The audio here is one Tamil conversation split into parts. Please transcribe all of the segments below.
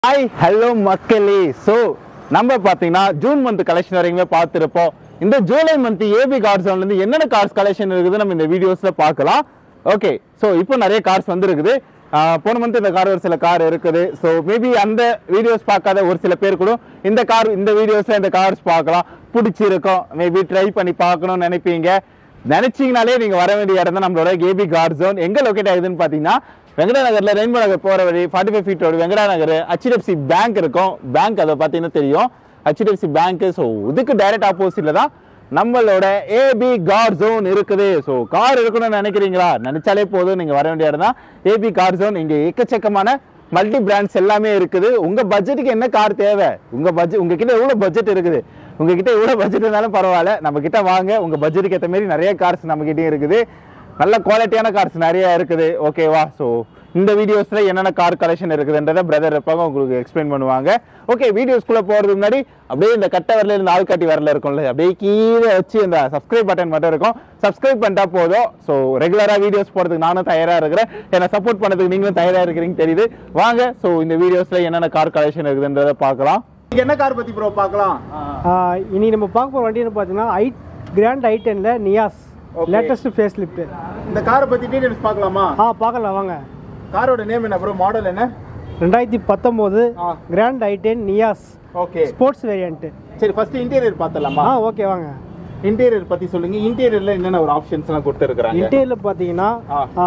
ஹாய் ஹலோ மக்களே ஸோ நம்ம பார்த்தீங்கன்னா ஜூன் மந்த் கலெக்ஷன் வரைக்குமே பார்த்துருப்போம் இந்த ஜூலை மந்த் ஏபி கார்ஸ் இருந்து என்னென்ன கார்ஸ் கலெக்ஷன் இருக்குது நம்ம இந்த வீடியோஸில் பார்க்கலாம் ஓகே ஸோ இப்போ நிறைய கார்ஸ் வந்துருக்குது ஆஹ் போன மந்த் இந்த கார் ஒரு சில கார் இருக்குது ஸோ மேபி அந்த வீடியோஸ் பார்க்காத ஒரு சில பேர் கூட இந்த கார் இந்த வீடியோஸில் இந்த கார்ஸ் பார்க்கலாம் பிடிச்சிருக்கும் மேபி ட்ரை பண்ணி பார்க்கணும்னு நினைப்பீங்க நினைச்சீங்கனாலே நீங்க வர வேண்டிய இடம் தான் நம்மளோட கேபி கார் ஜோன் எங்க லொக்கேட் ஆகுதுன்னு பாத்தீங்கன்னா வெங்கடா நகர்ல ரெயின்போ நகர் போற வழி forty five feet road Venkata Nagar HDFC bank இருக்கும் பேங்க் அதை பார்த்தீங்கன்னா தெரியும் ஹெச்டிஎஃப்சி பேங்க் ஸோ இதுக்கு டைரக்ட் ஆப்போசிட்ல தான் நம்மளோட ஏபி கார் ஜோன் இருக்குது ஸோ கார் இருக்கணும்னு நினைக்கிறீங்களா நினைச்சாலே போதும் நீங்க வர வேண்டிய இடம் தான் ஏபி கார் ஜோன் இங்க எக்கச்சக்கமான மல்டி பிராண்ட்ஸ் எல்லாமே இருக்குது உங்க பட்ஜெட்டுக்கு என்ன கார் தேவை உங்க பட்ஜெட் உங்ககிட்ட எவ்வளவு பட்ஜெட் இருக்குது உங்ககிட்ட எவ்வளவு பட்ஜெட் இருந்தாலும் பரவாயில்ல நம்ம கிட்ட வாங்க உங்க பட்ஜெட்டுக்கு ஏற்ற மாதிரி நிறைய கார்ஸ் நம்ம கிட்டயும் இருக்குது நல்ல குவாலிட்டியான கார்ஸ் நிறைய இருக்குது ஓகேவா ஸோ இந்த வீடியோஸ்ல என்னென்ன கார் கலெக்ஷன் இருக்குதுன்றத பிரதர் இருப்பாங்க உங்களுக்கு எக்ஸ்பிளைன் பண்ணுவாங்க ஓகே வீடியோஸ்குள்ள போறதுக்கு முன்னாடி அப்படியே இந்த கட்டை வரல இந்த ஆள்காட்டி வரல இருக்கும்ல அப்படியே கீழே வச்சு இந்த சப்ஸ்கிரைப் பட்டன் மட்டும் இருக்கும் சப்ஸ்கிரைப் பண்ணிட்டா போதும் ஸோ ரெகுலரா வீடியோஸ் போறதுக்கு நானும் தயாரா இருக்கிறேன் என்னை சப்போர்ட் பண்ணதுக்கு நீங்களும் தயாரா இருக்கிறீங்க தெரியுது வாங்க ஸோ இந்த வீடியோஸ்ல என்னென்ன கார் கலெக்ஷன் இருக்குதுன்றத பார்க்கலாம் என்ன கார் பத்தி ப்ரோ பார்க்கலாம் ஆஹ் இனி நம்ம பார்க்க போகிற வண்டி என்ன பார்த்தீங்கன்னா ஐ கிராண்ட் ஐ டெனில் Nios Okay. Latest facelift இந்த காரை பத்தி டீடைல்ஸ் பார்க்கலாமா ஆ பார்க்கலாம் வாங்க காரோட நேம் என்ன ப்ரோ மாடல் என்ன ரெண்டாயிரத்தி பத்தொம்போது ஆ. Grand i ten Nios okay sports variant சரி ஃபர்ஸ்ட் இன்டீரியர் பார்த்தலாமா ஆ ஓகே வாங்க இன்டீரியர் பத்தி சொல்லுங்க இன்டீரியர்ல என்னென்ன ஒரு ஆப்ஷன்ஸ் எல்லாம் கொடுத்துருக்காங்க இன்டீரியரில் பார்த்தீங்கன்னா ஆ.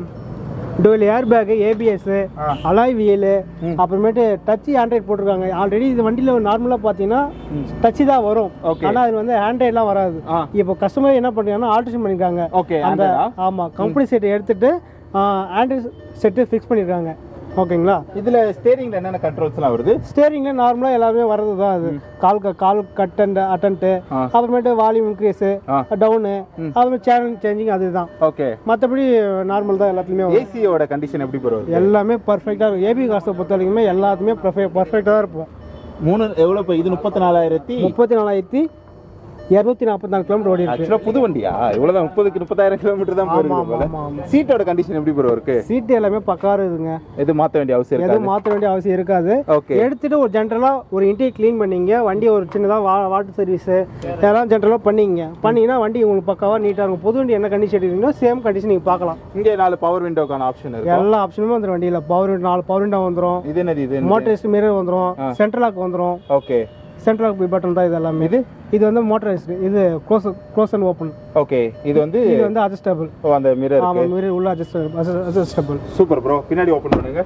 டுவெல் ஏர் பேக்கு ஏபிஎஸ் ஆ. அலாய் வீலு ம். அப்புறமேட்டு டச் ஆண்ட்ராய்ட் போட்டிருக்காங்க ஆல்ரெடி இது வண்டியில் நார்மலாக பார்த்தீங்கன்னா டச் தான் வரும் Okay. ஆனால் அது வந்து ஆண்ட்ராய்ட்லாம் வராது ஆ. இப்போ கஸ்டமர் என்ன பண்ணுறாங்கன்னா ஆல்ட்ரேஷன் பண்ணியிருக்காங்க ஓகே அந்த அந்த ஆமாம் கம்பெனி செட் எடுத்துட்டு ஆண்ட்ராய்ட் செட்டு ஃபிக்ஸ் பண்ணியிருக்காங்க ஓகேங்களா இதுல ஸ்டேரிங்ல என்னென்ன கண்ட்ரோல்ஸ் எல்லாம் வருது ஸ்டேரிங்ல நார்மலாக எல்லாமே வர்றது தான் அது கால் க- கால் கட் அண்ட் அட்டன்ட்டு ஆ. அப்புறமேட்டு வால்யூம் இன்க்ரீஸு ஆ. டவுனு அப்புறமேட்டு சேனல் சேஞ்சிங் அதுதான் ஓகே மற்றபடி நார்மல் தான் எல்லாத்துலேயுமே வரும் ஏசியோட கண்டிஷன் எப்படி ப்ரோ எல்லாமே பர்ஃபெக்டாக இருக்கும் ஏபி காசை பொறுத்த வரைக்குமே எல்லாத்துமே பர்ஃபெக்டாக தான் இருப்போம் மூணு எவ்வளவு இப்போ இது முப்பத்தி நாலாயிரத்தி முப்பத்தி நாலாயிரத்தி இரநூத்தி நாற்பத்தி நாலு கிலோமீட்டர் ஓடி இருக்கு ஆக்சுவலா புது வண்டியா இவ்வளவுதான் முப்பதுக்கு முப்பதாயிரம் கிலோமீட்டர் தான் ஆமா போயிருக்கு போல ஆமா ஆமா சீட்டோட கண்டிஷன் எப்படி ப்ரோ இருக்கு சீட்டு எல்லாமே பக்கா இருக்குதுங்க எது மாத்த வேண்டிய அவசியம் எதுவும் இருக்காது மாற்ற வேண்டிய அவசியம் இருக்காது ஓகே எடுத்துட்டு ஒரு ஜென்ரலாக ஒரு இன்டீரியர் க்ளீன் பண்ணீங்க வண்டி ஒரு சின்னதாக வா வாட்டர் சர்வீஸு இதெல்லாம் ஜென்ரலாக பண்ணீங்க பண்ணீங்கன்னா வண்டி உங்களுக்கு பக்காவாக நீட்டாக இருக்கும் புது வண்டி என்ன கண்டிஷன் எடுக்கிறீங்களோ சேம் கண்டிஷன் நீங்கள் பார்க்கலாம் இங்க நாலு பவர் விண்டோக்கான ஆப்ஷன் இருக்கு எல்லா ஆப்ஷனுமே வந்துடும் வண்டியில் பவர் நாலு பவர் விண்டோ வந்துடும் இது என்னது இது மோட்டரைஸ்டு மிரர் வந்துடும் சென்ட்ரல் லாக் வந்துடும் ஓகே சென்ட்ரல் லாக் பட்டன் தான் இது எல்லாமே இது இது வந்து மோட்டரைஸ்டு இது close close and open okay இது வந்து இது வந்து அட்ஜஸ்டபிள் ஓ அந்த மிரர் ஆமாம் மிரர் உள்ள அட்ஜஸ்டபிள் அட்ஜஸ்டபிள் சூப்பர் ப்ரோ பின்னாடி ஓபன் பண்ணுங்க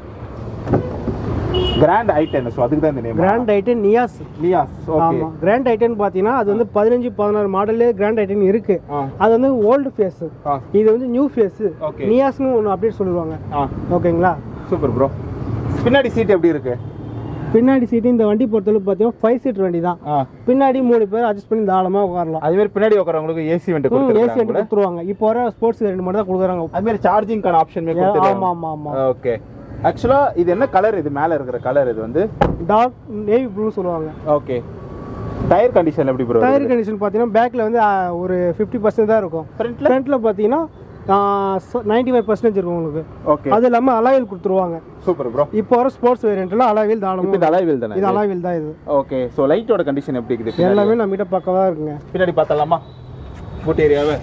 கிராண்ட் ஐட்டன் ஸோ அதுக்கு தான் இந்த நேம் கிராண்ட் ஐட்டன் நியாஸ் லியாஸ் ஓகே ஆமாம் கிராண்ட் ஐட்டன் பார்த்தீங்கன்னா அது வந்து பதினஞ்சு பதினாறு மாடலே கிராண்ட் ஐட்டன் இருக்கு ஆ அது வந்து ஓல்டு ஃபேஸு ஆ இது வந்து நியூ ஃபேஸு ஓகே நியாஸ்னு ஒன்று அப்டேட் சொல்லுவாங்க ஆ ஓகேங்களா சூப்பர் ப்ரோ பின்னாடி சீட் எப்படி இருக்கு பின்னாடி சீட்டு இந்த வண்டி பொறுத்தளவுக்கு பார்த்தீங்கன்னா ஃபைவ் சீட் வண்டி தான் ஆ பின்னாடி மூணு பேர் அட்ஜஸ்ட் பண்ணி தாராளமாக உட்காரலாம் அதே மாதிரி பின்னாடி உட்காரவங்களுக்கு ஏசி வெண்ட் ஏசி கொடுத்துருக்காங்க வண்டி கொடுத்துருவாங்க இப்போ வர ஸ்போர்ட்ஸ் ரெண்டு மட்டும் தான் கொடுக்குறாங்க அது மாதிரி சார்ஜிங்கான ஆப்ஷன் ஆமாம் ஆமாம் ஆமாம் ஓகே ஆக்சுவலா இது என்ன கலர் இது மேல இருக்கிற கலர் இது வந்து டார்க் நேவி ப்ளூ சொல்லுவாங்க ஓகே டயர் கண்டிஷன் எப்படி ப்ரோ டயர் கண்டிஷன் பார்த்தீங்கன்னா பேக்கில் வந்து ஆ, ஒரு ஃபிஃப்டி பர்சன்ட் தான் இருக்கும் ஃப்ரண்ட்ல ஃப்ரண்ட்டில் பார்த்தீங்கன்னா நைன்டி ஃபைவ் பர்சன்டேஜ் இருக்கும் உங்களுக்கு ஓகே அது இல்லாமல் அலாயில் கொடுத்துருவாங்க சூப்பர் ப்ரோ இப்போ வர ஸ்போர்ட்ஸ் வேரியண்ட்ல அலாவில் இப்போ தாராளமாக இது அலாய் வீல் தானே இது அலாவில் தான் இது ஓகே ஸோ லைட்டோட கண்டிஷன் எப்படி இருக்குது பின்னாடி? எல்லாமே நம்ம கிட்ட பக்கவா இருக்குங்க பின்னாடி பார்த்தலாமா பூட் ஏரியாவை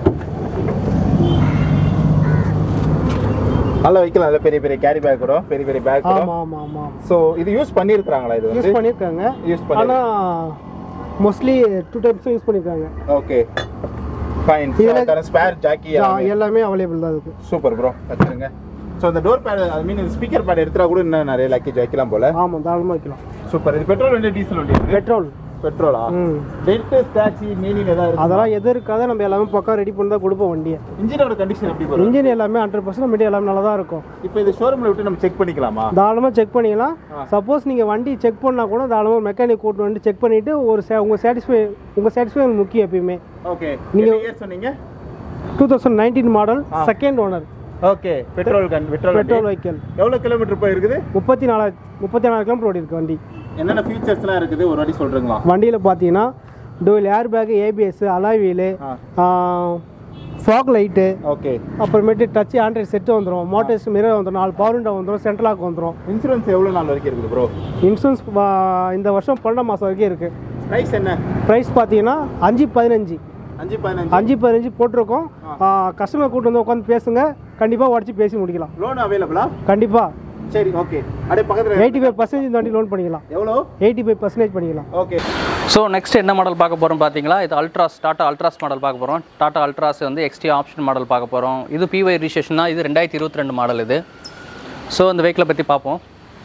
நல்லா வைக்கலாம் நல்ல பெரிய பெரிய கேரி பேக் கூட பெரிய பெரிய பேக் கூட ஆமா ஆமா ஆமா ஸோ இது யூஸ் பண்ணியிருக்காங்களா இது வந்து யூஸ் பண்ணிருக்காங்க யூஸ் பண்ணி ஆனா மோஸ்ட்லி டூ டைம்ஸ் யூஸ் பண்ணிருக்காங்க ஓகே ஃபைன் இதுல- ஸ்பேர் ஜாக்கி எல்லாமே அவைலபிள் தான் இருக்கு சூப்பர் ப்ரோ வச்சுருங்க ஸோ அந்த door pad I mean speaker pad எடுத்துட்டா கூட இன்னும் நிறைய லக்கேஜ் வைக்கலாம் போல ஆமா தாராளமா வைக்கலாம் சூப்பர் இது பெட்ரோல் வண்டி டீசல் வண்டி பெட்ரோல் பெட்ரோலா ம் டென்ட் ஸ்டாச்சி மீனிங் ஏதாவது இருக்கு அதெல்லாம் எது இருக்காத நம்ம எல்லாமே பக்கா ரெடி பண்ணி தான் கொடுப்போம் வண்டியை இன்ஜினோட கண்டிஷன் எப்படி வரும் இன்ஜின் எல்லாமே ஹண்ட்ரட் பர்சன்ட் நம்ம எல்லாமே நல்லா தான் இருக்கும் இப்போ இது ஷோரூம்ல விட்டு நம்ம செக் பண்ணிக்கலாமா தாராளமாக செக் பண்ணிக்கலாம் ஆ. சப்போஸ் நீங்கள் வண்டி செக் பண்ணால் கூட தாராளமாக மெக்கானிக் கூட்டு வந்து செக் பண்ணிவிட்டு ஒரு சே உங்கள் சாட்டிஸ்ஃபை உங்கள் சாட்டிஸ்ஃபை முக்கியம் எப்பயுமே ஓகே நீங்க- நீங்க இயர் சொன்னீங்க டூ தௌசண்ட் நைன்டீன் மாடல் ஆ. செகண்ட் ஓனர் ஓகே பெட்ரோல் கன் பெட்ரோல் பெட்ரோல் வெஹிக்கல் எவ்வளவு கிலோமீட்டர் போய் இருக்குது முப்பத்தி நாலாயிரம் முப்பத்தி நாலாயிரம் கிலோமீட்டர் ஓடி இருக்கு வண்டி என்னென்ன ஃபீச்சர்ஸ்லாம் இருக்குது ஒரு வாட்டி சொல்றீங்களா வண்டியில் பார்த்தீங்கன்னா dual airbag ABS alloy wheel ஆ ஃபாக் லைட்டு ஓகே அப்புறமேட்டு டச் ஆண்ட்ராய்ட் செட்டு வந்துடும் மோட்டர்ஸ் மிரர் வந்துடும் நாலு பவர் விண்டோ வந்துடும் சென்ட்ரல் லாக் வந்துடும் இன்சூரன்ஸ் எவ்வளோ நாள் வரைக்கும் இருக்குது ப்ரோ இன்சூரன்ஸ் இந்த வருஷம் பன்னெண்டாம் மாதம் வரைக்கும் இருக்குது ப்ரைஸ் என்ன ப்ரைஸ் பார்த்தீங்கன்னா அஞ்சு பதினஞ்சு அஞ்சு பதினஞ்சு அஞ்சு பதினஞ்சு போட்டிருக்கோம் கஸ்டமர் கூட்டு வந்து உட்காந்து பேசுங்க கண்டிப்பாக உடச்சி பேசி முடிக்கலாம் லோன் அவைலபிளா கண்டிப்பாக சரி ஓகே அப்படியே பக்கத்தில் எயிட்டி ஃபைவ் பர்சன்டேஜ் இந்த வண்டி லோன் பண்ணிக்கலாம் எவ்வளோ எயிட்டி ஃபைவ் பர்சன்டேஜ் பண்ணிக்கலாம் ஓகே ஸோ நெக்ஸ்ட் என்ன மாடல் பார்க்க போகிறோம் பார்த்தீங்களா இது அல்ட்ராஸ் டாட்டா அல்ட்ராஸ் மாடல் பார்க்க போகிறோம் டாட்டா அல்ட்ராஸ் வந்து எக்ஸ்டி ஆப்ஷன் மாடல் பார்க்க போகிறோம் இது பிஒய் ரிஜிஸ்ட்ரேஷன் தான் இது ரெண்டாயிரத்தி இருபத்தி ரெண்டு மாடல் இது ஸோ இந்த வெஹிக்கிளை பற்றி பார்ப்போம்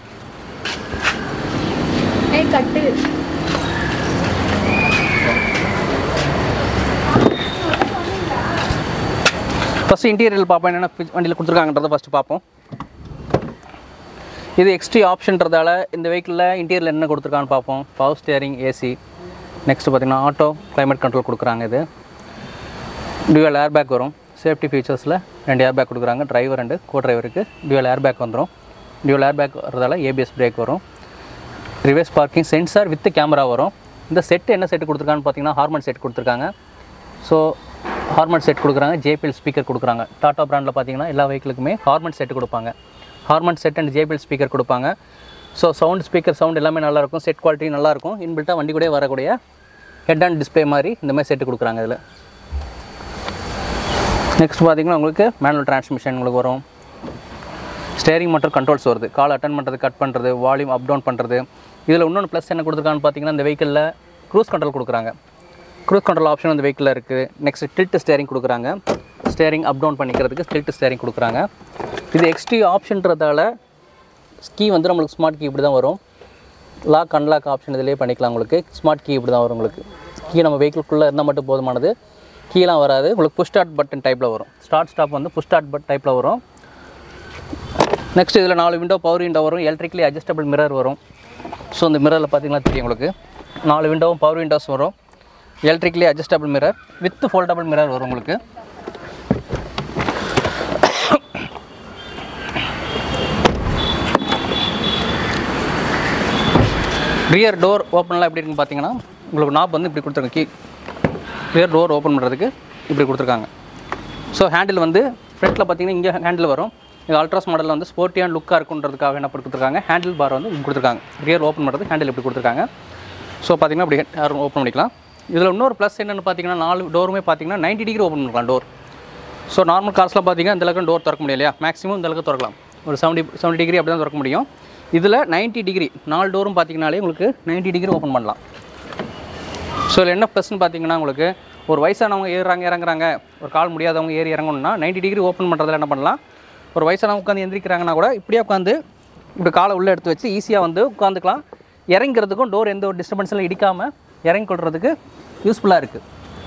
ஏய் கட்டு ஃபஸ்ட்டு இன்டீரியல் பார்ப்போம் என்னென்ன feature வண்டியில் கொடுத்துருக்காங்கன்றதை ஃபஸ்ட்டு பார்ப்போம் இது எக்ஸ்டி ஆப்ஷன்றதால இந்த வெஹிக்கிளில் இன்டீரியல் என்ன கொடுத்துருக்கான்னு பார்ப்போம் பவர் ஸ்டியரிங் ஏசி நெக்ஸ்ட் பார்த்தீங்கன்னா ஆட்டோ climate கண்ட்ரோல் கொடுக்குறாங்க இது டியூவல் ஏர்பேக் வரும் சேஃப்டி ஃபீச்சர்ஸில் ரெண்டு ஏர்பேக் கொடுக்குறாங்க டிரைவர் அண்டு கோ டிரைவருக்கு டியூவல் ஏர்பேக் வந்துடும் டியூவல் ஏர்பேக் வரதால ஏபிஎஸ் பிரேக் வரும் reverse parking sensor with camera வரும் இந்த செட்டு என்ன செட் கொடுத்துருக்கான்னு பார்த்தீங்கன்னா ஹார்மன் செட் கொடுத்துருக்காங்க ஸோ ஹார்மன் செட் கொடுக்குறாங்க ஜேபிஎல் ஸ்பீக்கர் கொடுக்குறாங்க டாடா பிராண்டில் பார்த்தீங்கன்னா எல்லா வெஹிக்கிளுக்குமே ஹார்மன் செட் கொடுப்பாங்க Harman set and JBL speaker கொடுப்பாங்க ஸோ சவுண்ட் ஸ்பீக்கர் சவுண்ட் எல்லாமே நல்லாயிருக்கும் செட் குவாலிட்டி நல்லாயிருக்கும் இன்பில்ட்டாக வண்டி கூட வரக்கூடிய ஹெட் அண்ட் டிஸ்ப்ளே மாதிரி இந்த மாதிரி செட்டு கொடுக்குறாங்க இதில் நெக்ஸ்ட் பார்த்தீங்கன்னா உங்களுக்கு மேனுவல் டிரான்ஸ்மிஷன் உங்களுக்கு வரும் ஸ்டேரிங் மற்றும் கண்ட்ரோல்ஸ் வருது கால் அட்டன் பண்ணுறது கட் பண்ணுறது வால்யூம் அப் டவுன் பண்ணுறது இதில் இன்னொன்று ப்ளஸ் என்ன கொடுத்துருக்கான்னு பார்த்தீங்கன்னா இந்த வெஹிக்கிளில் க்ரூஸ் கண்ட்ரோல் கொடுக்குறாங்க க்ரூஸ் கண்ட்ரோல் ஆப்ஷன் இந்த வெஹிக்கிளில் இருக்குது நெக்ஸ்ட் டில்ட் ஸ்டேரிங் கொடுக்குறாங்க ஸ்டேரிங் அப் டவுன் பண்ணிக்கிறதுக்கு டில்ட் ஸ்டேரிங் கொடுக்குறாங்க இது எக்ஸ்ட்ரீ ஆப்ஷன்றதால கீ வந்து நம்மளுக்கு ஸ்மார்ட் கீ இப்படி தான் வரும் லாக் அன்லாக் ஆப்ஷன் இதிலே பண்ணிக்கலாம் உங்களுக்கு ஸ்மார்ட் கீ இப்படி தான் வரும் உங்களுக்கு கீ நம்ம வெஹிக்கிள்குள்ளே இருந்தால் மட்டும் போதுமானது கீலாம் வராது உங்களுக்கு புஷ் ஸ்டார்ட் பட்டன் டைப்பில் வரும் ஸ்டார்ட் ஸ்டாப் வந்து புஷ் ஸ்டார்ட் பட் டைப்பில் வரும் நெக்ஸ்ட் இதில் நாலு விண்டோ பவர் விண்டோ வரும் எலக்ட்ரிக்கலி அட்ஜஸ்டபிள் மிரர் வரும் ஸோ இந்த மிரரில் பார்த்தீங்கன்னா தெரியும் உங்களுக்கு நாலு விண்டோவும் பவர் விண்டோஸ் வரும் electrically adjustable mirror with foldable mirror வரும் உங்களுக்கு ரியர் டோர் ஓப்பன்லாம் எப்படி இருக்குன்னு பார்த்தீங்கன்னா உங்களுக்கு நாப் வந்து இப்படி கொடுத்துருங்க கீ ரியர் டோர் ஓப்பன் பண்ணுறதுக்கு இப்படி கொடுத்துருக்காங்க ஸோ ஹேண்டில் வந்து ஃப்ரண்ட்டில் பார்த்தீங்கன்னா இங்கே ஹேண்டில் வரும் இது அல்ட்ராஸ் மாடலில் வந்து ஸ்போர்ட்டியான லுக்காக இருக்குன்றதுக்காக என்ன கொடுத்துருக்காங்க ஹேண்டில் பார் வந்து இங்க கொடுத்துருக்காங்க ரியர் ஓப்பன் பண்ணுறது ஹேண்டில் இப்படி கொடுத்துருக்காங்க ஸோ பார்த்தீங்கன்னா இப்படி யாரும் ஓப்பன் பண்ணிக்கலாம் இதில் இன்னொரு ப்ளஸ் என்னென்னு பார்த்தீங்கன்னா நாலு டோருமே பார்த்தீங்கன்னா 90 டிகிரி ஓப்பன் பண்ணிக்கலாம் டோர் ஸோ நார்மல் கார்ஸ்லாம் பார்த்தீங்கன்னா இந்த அளவுக்கு டோர் திறக்க முடியும் இல்லையா மேக்ஸிமம் இந்த அளவுக்கு திறக்கலாம் ஒரு செவன்டி செவன்டி டிகிரி அப்படி தான் திறக்க முடியும் இதில் 90 டிகிரி நாலு டோரும் பார்த்தீங்கனாலே உங்களுக்கு 90 டிகிரி ஓப்பன் பண்ணலாம் ஸோ இதில் என்ன ப்ளஸ்னு பார்த்தீங்கன்னா உங்களுக்கு ஒரு வயசானவங்க ஏறுறாங்க இறங்குறாங்க ஒரு கால் முடியாதவங்க ஏறி இறங்கணும்னா 90 டிகிரி ஓப்பன் பண்ணுறதுல என்ன பண்ணலாம் ஒரு வயசானவங்க உட்காந்து எந்திரிக்கிறாங்கன்னா கூட இப்படியே உட்காந்து இப்படி காலை உள்ளே எடுத்து வச்சு ஈஸியாக வந்து உட்காந்துக்கலாம் இறங்கிறதுக்கும் டோர் எந்த ஒரு டிஸ்டர்பன்ஸில் இடிக்காமல் இறங்கி கொள்றதுக்கு யூஸ்ஃபுல்லாக இருக்குது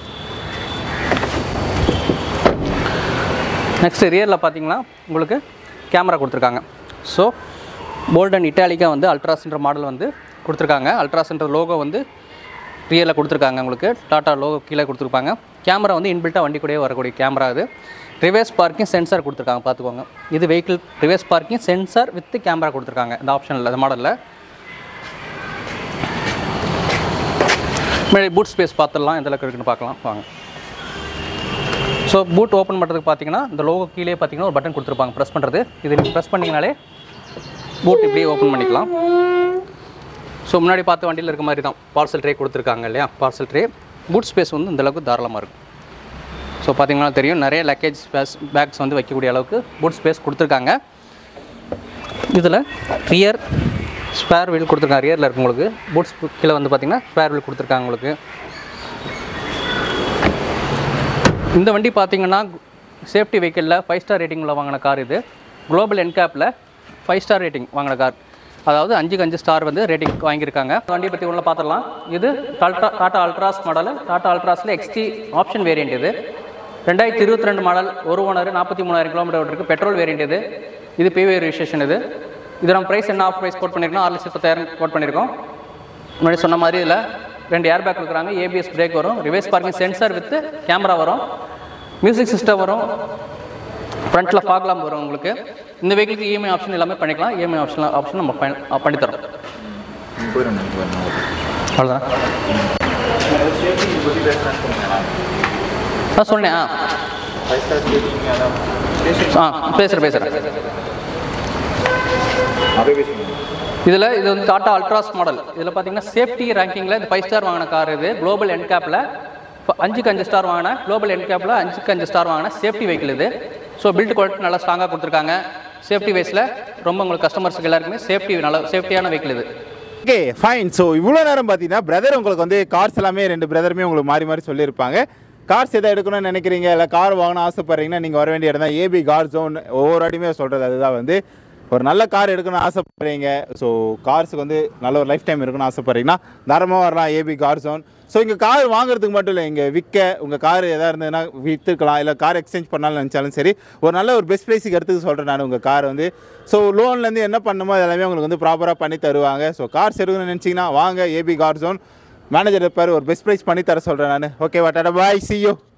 நெக்ஸ்ட் ரியரில் பார்த்தீங்கன்னா உங்களுக்கு கேமரா கொடுத்துருக்காங்க ஸோ போல்டன் இட்டாலிக்காக வந்து அல்ட்ராஸ்ன்ற மாடல் வந்து கொடுத்துருக்காங்க அல்ட்ராஸ்ன்ற லோகோ வந்து ரியரில் கொடுத்துருக்காங்க உங்களுக்கு டாட்டா லோகோ கீழே கொடுத்துருப்பாங்க கேமரா வந்து இன்பில்ட்டாக வண்டி கூடயே வரக்கூடிய கேமரா இது ரிவர்ஸ் பார்க்கிங் சென்சார் கொடுத்துருக்காங்க பார்த்துக்கோங்க இது vehicle reverse parking sensor with camera கொடுத்துருக்காங்க இந்த ஆப்ஷனில் இந்த மாடலில் முன்னாடி பூட் ஸ்பேஸ் பார்த்துடலாம் எந்த அளவுக்கு இருக்குன்னு பார்க்கலாம் வாங்க ஸோ பூட் ஓப்பன் பண்ணுறதுக்கு பார்த்தீங்கன்னா இந்த லோகோ கீழே பார்த்தீங்கன்னா ஒரு பட்டன் கொடுத்துருப்பாங்க ப்ரெஸ் பண்ணுறது இது நீங்கள் ப்ரெஸ் பண்ணிங்கனாலே பூட் இப்படியே ஓப்பன் பண்ணிக்கலாம் ஸோ முன்னாடி பார்த்த வண்டியில் இருக்க மாதிரி தான் பார்சல் ட்ரே கொடுத்துருக்காங்க இல்லையா பார்சல் ட்ரே பூட் ஸ்பேஸ் வந்து இந்த அளவுக்கு தாராளமாக இருக்கும் ஸோ பார்த்தீங்கன்னா தெரியும் நிறைய லக்கேஜ் ஸ்பேஸ் பேக்ஸ் வந்து வைக்கக்கூடிய அளவுக்கு பூட் ஸ்பேஸ் கொடுத்துருக்காங்க இதில் ரியர் ஸ்பேர் வீல் கொடுத்துருக்காங்க ரியரில் இருக்கு உங்களுக்கு பூட்ஸ் கீழே வந்து பார்த்தீங்கன்னா ஸ்பேர் வீல் கொடுத்துருக்காங்க உங்களுக்கு இந்த வண்டி பார்த்தீங்கன்னா சேஃப்டி வெஹிக்கிளில் ஃபைவ் ஸ்டார் ரேட்டிங்கில் வாங்கின கார் இது குளோபல் என்கேப்பில் ஃபைவ் ஸ்டார் ரேட்டிங் வாங்கின கார் அதாவது அஞ்சுக்கு அஞ்சு ஸ்டார் வந்து ரேட்டிங் வாங்கியிருக்காங்க இந்த வண்டியை பற்றி உள்ள பார்த்துடலாம் இது டாட்டா டாட்டா அல்ட்ராஸ் மாடல் டாட்டா அல்ட்ராஸில் எக்ஸ்டி ஆப்ஷன் வேரியண்ட் இது ரெண்டாயிரத்தி இருபத்தி ரெண்டு மாடல் ஒரு ஓனர் நாற்பத்தி மூணாயிரம் கிலோமீட்டர் ஓட்டிருக்கு பெட்ரோல் வேரியண்ட் இது இது பிவி ரிஜிஸ்ட்ரேஷன் இது இது நம்ம ப்ரைஸ் என்ன ஆஃப் ப்ரைஸ் கோட் பண்ணியிருக்கோம் ஆறு லட்சத்தி பத்தாயிரம் கோட் பண்ணியிருக்கோம் முன்னாடி சொன்ன மாதிரி இதில் ரெண்டு ஏர் பேக் கொடுக்குறாங்க ஏபிஎஸ் பிரேக் வரும் reverse parking sensor with camera வரும் மியூசிக் சிஸ்டம் வரும் ஃப்ரண்ட்டில் ஃபாக்லாம் வரும் உங்களுக்கு இந்த வெஹிக்கிளுக்கு இஎம்ஐ ஆப்ஷன் எல்லாமே பண்ணிக்கலாம் இஎம்ஐ ஆப்ஷன் ஆப்ஷன் நம்ம பயன் பண்ணித்தரோம் அவ்வளோதான் நான் சொன்னேன் ஆ ஆ பேசுகிறேன் பேசுகிறேன் இதில் இது வந்து டாடா அல்ட்ராஸ் மாடல் இதில் பார்த்தீங்கன்னா சேஃப்டி ரேங்கிங்கில் இது ஃபைவ் ஸ்டார் வாங்கின கார் இது குளோபல் என்கேப்பில் அஞ்சுக்கு அஞ்சு ஸ்டார் வாங்கின குளோபல் என்கேப்பில் அஞ்சுக்கு அஞ்சு ஸ்டார் வாங்கின சேஃப்டி வெஹிக்கிள் இது ஸோ பில்ட் குவாலிட்டி நல்லா ஸ்ட்ராங்காக கொடுத்துருக்காங்க சேஃப்டி வைஸில் ரொம்ப உங்களுக்கு கஸ்டமர்ஸுக்கு எல்லாருக்குமே சேஃப்டி நல்ல சேஃப்டியான வெஹிக்கிள் இது ஓகே ஃபைன் ஸோ இவ்வளோ நேரம் பார்த்தீங்கன்னா பிரதர் உங்களுக்கு வந்து கார்ஸ் எல்லாமே ரெண்டு பிரதருமே உங்களுக்கு மாறி மாறி சொல்லியிருப்பாங்க கார்ஸ் எதை எடுக்கணும்னு நினைக்கிறீங்க இல்லை கார் வாங்கணும் ஆசைப்படுறீங்கன்னா நீங்கள் வர வேண்டிய இடம் தான் ஏபி கார் ஜோன் ஒவ்வொரு அடியுமே சொல்கிறது அதுதான் வந்து ஒரு நல்ல கார் எடுக்கணும்னு ஆசைப்படுறீங்க ஸோ கார்ஸுக்கு வந்து நல்ல ஒரு லைஃப் டைம் இருக்கணும்னு ஆசைப்படுறீங்கன்னா தாராளமாக வரலாம் ஏபி கார் ஜோன் ஸோ இங்கே கார் வாங்குறதுக்கு மட்டும் இல்லை இங்கே விற்க உங்கள் கார் எதாக இருந்ததுன்னா விற்றுக்கலாம் இல்லை கார் எக்ஸ்சேஞ்ச் பண்ணாலும் நினச்சாலும் சரி ஒரு நல்ல ஒரு பெஸ்ட் ப்ரைஸுக்கு எடுத்துக்க சொல்கிறேன் நான் உங்கள் கார் வந்து ஸோ லோன்லேருந்து என்ன பண்ணுமோ அது எல்லாமே உங்களுக்கு வந்து ப்ராப்பராக பண்ணி தருவாங்க ஸோ கார்ஸ் எடுக்கணும்னு நினச்சிங்கன்னா வாங்க ஏபி கார் ஜோன் மேனேஜர் இருப்பார் ஒரு பெஸ்ட் ப்ரைஸ் பண்ணி தர சொல்கிறேன் நான் ஓகேவா டாடா பாய் சி யூ